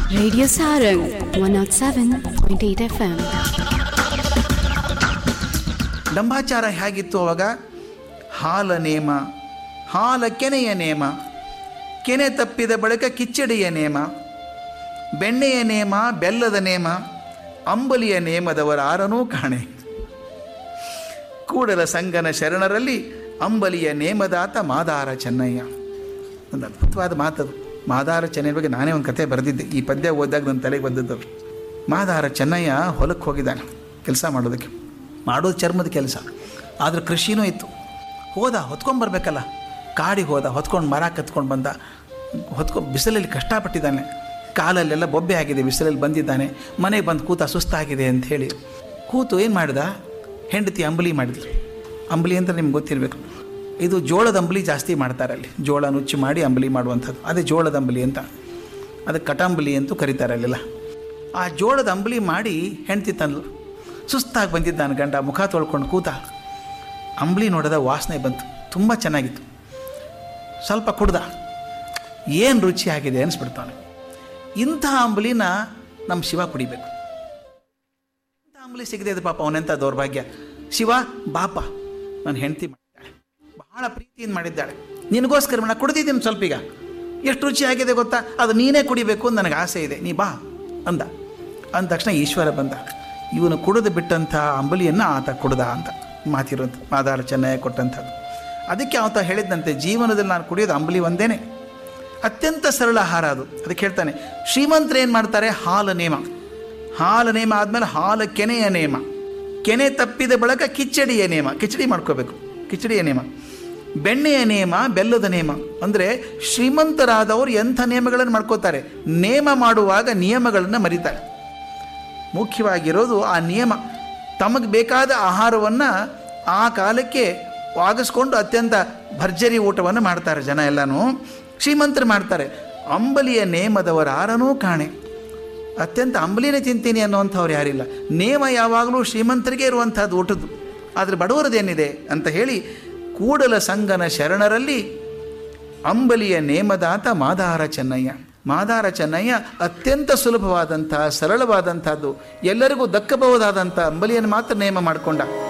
Radio Sarang 107.8 FM. ಡಂಬಾಚಾರ ಹೇಗಿತ್ತು ಅವಾಗ ಹಾಲ ನೇಮ ಹಾಲ ಕೆನೆಯ ನೇಮ ಕೆನೆ ತಪ್ಪಿದ ಬಳಿಕ ಕಿಚ್ಚಡಿಯ ನೇಮ ಬೆಣ್ಣೆಯ ನೇಮ ಬೆಲ್ಲದ ನೇಮ ಅಂಬಲಿಯ ನೇಮದವರ ಆರನೂ ಕಾಣೆ ಕೂಡಲ ಸಂಗನ ಶರಣರಲ್ಲಿ ಅಂಬಲಿಯ ನೇಮದಾತ ಮಾದಾರ ಚೆನ್ನಯ್ಯ ಒಂದು ಅದ್ಭುತವಾದ ಮಾತದು ಮಾದಾರ ಚೆನ್ನಯ್ಯ ಬಗ್ಗೆ ನಾನೇ ಒಂದು ಕತೆ ಬರೆದಿದ್ದೆ ಈ ಪದ್ಯ ಓದಿದಾಗ ನನ್ನ ತಲೆಗೆ ಬಂದದ್ದು ಮಾದಾರ ಚೆನ್ನಯ್ಯ ಹೊಲಕ್ಕೆ ಹೋಗಿದ್ದಾನೆ ಕೆಲಸ ಮಾಡೋದಕ್ಕೆ ಮಾಡೋದು ಚರ್ಮದ ಕೆಲಸ ಆದರೆ ಕೃಷಿನೂ ಇತ್ತು ಹೋದ ಹೊತ್ಕೊಂಬರ್ಬೇಕಲ್ಲ ಕಾಡಿಗೆ ಹೋದ ಹೊತ್ಕೊಂಡು ಮರ ಕತ್ಕೊಂಡು ಬಂದ ಹೊತ್ಕೊ ಬಿಸಿಲಲ್ಲಿ ಕಷ್ಟಪಟ್ಟಿದ್ದಾನೆ ಕಾಲಲ್ಲೆಲ್ಲ ಬೊಬ್ಬೆ ಆಗಿದೆ ಬಿಸಿಲಲ್ಲಿ ಬಂದಿದ್ದಾನೆ ಮನೆಗೆ ಬಂದು ಕೂತ ಸುಸ್ತಾಗಿದೆ ಅಂತ ಹೇಳಿ ಕೂತು ಏನು ಮಾಡಿದ ಹೆಂಡತಿ ಅಂಬಲಿ ಮಾಡಿದ್ರು ಅಂಬಲಿ ಅಂತ ನಿಮ್ಗೆ ಗೊತ್ತಿರಬೇಕು ಇದು ಜೋಳದ ಅಂಬಲಿ ಜಾಸ್ತಿ ಮಾಡ್ತಾರೆ ಅಲ್ಲಿ ಜೋಳ ನುಚ್ಚು ಮಾಡಿ ಅಂಬಲಿ ಮಾಡುವಂಥದ್ದು ಅದೇ ಜೋಳದ ಅಂಬಲಿ ಅಂತ ಅದಕ್ಕೆ ಕಟಂಬಲಿ ಅಂತೂ ಕರೀತಾರೆ ಅಲ್ಲೆಲ್ಲ ಆ ಜೋಳದ ಅಂಬಲಿ ಮಾಡಿ ಹೆಂಡ್ತಿ ತಂದ್ಲು ಸುಸ್ತಾಗಿ ಬಂದಿದ್ದಾನೆ ಗಂಡ ಮುಖ ತೊಳ್ಕೊಂಡು ಕೂತ ಅಂಬಲಿ ನೋಡಿದ ವಾಸನೆ ಬಂತು ತುಂಬ ಚೆನ್ನಾಗಿತ್ತು ಸ್ವಲ್ಪ ಕುಡ್ದ ಏನು ರುಚಿ ಆಗಿದೆ ಅನಿಸ್ಬಿಡ್ತಾನೆ ಇಂಥ ಅಂಬಲಿನ ನಮ್ಮ ಶಿವ ಕುಡಿಬೇಕು ಇಂಥ ಅಂಬಲಿ ಸಿಗದೆ ಇದೆ ಪಾಪ ಅವನೆಂಥ ದೌರ್ಭಾಗ್ಯ ಶಿವ ಬಾಪ ನನ್ನ ಹೆಂಡತಿ ಮಾಡಿದ್ದಾಳೆ ಬಹಳ ಪ್ರೀತಿಯಿಂದ ಮಾಡಿದ್ದಾಳೆ ನಿನಗೋಸ್ಕರ ನಾನು ಕುಡ್ದಿದ್ದೀನಿ ಸ್ವಲ್ಪ ಈಗ ಎಷ್ಟು ರುಚಿ ಆಗಿದೆ ಗೊತ್ತಾ ಅದು ನೀನೇ ಕುಡಿಬೇಕು ಅಂತ ನನಗೆ ಆಸೆ ಇದೆ ನೀ ಬಾ ಅಂದ ಅಂದ ತಕ್ಷಣ ಈಶ್ವರ ಬಂದ ಇವನು ಕುಡಿದು ಬಿಟ್ಟಂಥ ಅಂಬಲಿಯನ್ನು ಆತ ಕುಡ್ದ ಅಂತ ಮಾತಿರೋದು ಮಾದಾರ ಚೆನ್ನಯ್ಯ ಕೊಟ್ಟಂಥದ್ದು ಅದಕ್ಕೆ ಆತ ಹೇಳಿದಂತೆ ಜೀವನದಲ್ಲಿ ನಾನು ಕುಡಿಯೋದು ಅಂಬಲಿ ಒಂದೇನೆ ಅತ್ಯಂತ ಸರಳ ಆಹಾರ ಅದು ಅದಕ್ಕೆ ಹೇಳ್ತಾನೆ ಶ್ರೀಮಂತರು ಏನು ಮಾಡ್ತಾರೆ ಹಾಲು ನೇಮ ಹಾಲು ನೇಮ ಆದಮೇಲೆ ಹಾಲು ಕೆನೆಯ ನೇಮ ಕೆನೆ ತಪ್ಪಿದ ಬಳಿಕ ಕಿಚಡಿಯ ನೇಮ ಕಿಚಡಿ ಮಾಡ್ಕೋಬೇಕು ಕಿಚಡಿಯ ನೇಮ ಬೆಣ್ಣೆಯ ನೇಮ ಬೆಲ್ಲದ ನೇಮ ಅಂದರೆ ಶ್ರೀಮಂತರಾದವರು ಎಂಥ ನಿಯಮಗಳನ್ನು ಮಾಡ್ಕೋತಾರೆ ನೇಮ ಮಾಡುವಾಗ ನಿಯಮಗಳನ್ನು ಮರಿತಾರೆ ಮುಖ್ಯವಾಗಿರೋದು ಆ ನಿಯಮ ತಮಗೆ ಬೇಕಾದ ಆಹಾರವನ್ನು ಆ ಕಾಲಕ್ಕೆ ಆಗಿಸ್ಕೊಂಡು ಅತ್ಯಂತ ಭರ್ಜರಿ ಊಟವನ್ನು ಮಾಡ್ತಾರೆ ಜನ ಎಲ್ಲನೂ ಶ್ರೀಮಂತರು ಮಾಡ್ತಾರೆ ಅಂಬಲಿಯ ನೇಮದವರ ಆರನೂ ಕಾಣೆ ಅತ್ಯಂತ ಅಂಬಲಿನೇ ತಿಂತೀನಿ ಅನ್ನೋವಂಥವ್ರು ಯಾರಿಲ್ಲ ನೇಮ ಯಾವಾಗಲೂ ಶ್ರೀಮಂತರಿಗೆ ಇರುವಂಥದ್ದು ಊಟದ್ದು ಆದರೆ ಬಡವರದೇನಿದೆ ಅಂತ ಹೇಳಿ ಕೂಡಲ ಸಂಗನ ಶರಣರಲ್ಲಿ ಅಂಬಲಿಯ ನೇಮದಾತ ಮಾದಾರ ಚೆನ್ನಯ್ಯ ಮಾದಾರ ಚೆನ್ನಯ್ಯ ಅತ್ಯಂತ ಸುಲಭವಾದಂಥ ಸರಳವಾದಂಥದ್ದು ಎಲ್ಲರಿಗೂ ದಕ್ಕಬಹುದಾದಂಥ ಅಂಬಲಿಯನ್ನು ಮಾತ್ರ ನೇಮ ಮಾಡಿಕೊಂಡ